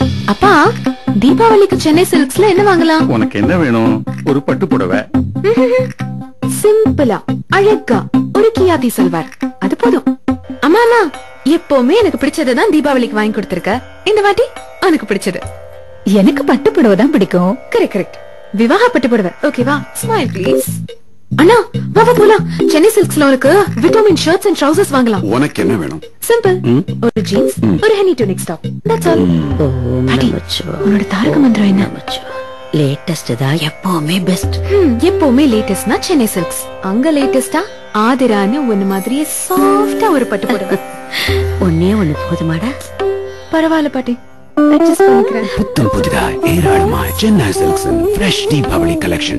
அப்பா தீபாவளிக்கு சென்னை சில்க்ஸ்ல என்ன வாங்கலாம் உனக்கு என்ன வேணும் ஒரு பட்டு புடவை சிம்பிளா அழகா ஒரு கியாதி சல்வார் அது போதும் அம்மா அம்மா எப்பவுமே எனக்கு பிடிச்சதுதான் தீபாவளிக்கு வாங்கி கொடுத்திருக்க இந்த வாட்டி உனக்கு பிடிச்சது எனக்கு பட்டு புடவை தான் பிடிக்கும் கரெக்ட் கரெக்ட் விவாக பட்டு புடவை ஓகேவா ஸ்மைல் ப்ளீஸ் அண்ணா வா வா போலாம் சென்னை சில்க்ஸ்ல உனக்கு விட்டமின் ஷர்ட்ஸ் அண்ட் ட்ரவுசர்ஸ் வாங்கலாம் உனக்கு என்ன வேணும் சிம்பிள் ஒரு ஜீன்ஸ் ஒரு ஹெனி டூனிக் டாப் தட்ஸ் ஆல் பாட்டி உன்னோட தாரக மந்திரம் என்ன லேட்டஸ்ட் தான் எப்பவுமே பெஸ்ட் ஹம், எப்பவுமே லேட்டஸ்ட்னா சென்னை சில்க்ஸ் அங்க லேட்டஸ்டா ஆதிரான்னு ஒன்னு மாதிரியே சாஃப்டா ஒரு பட்டு புடவை ஒன்னே ஒண்ணு போதுமாடா பரவாயில்ல பாட்டி அட்ஜஸ்ட் பண்ணிக்கிறேன் புத்தம் புதிதாய் ஏராளமாய் சென்னை சில்க்ஸின் ஃப்ரெஷ் தீபாவளி கலெக்ஷன்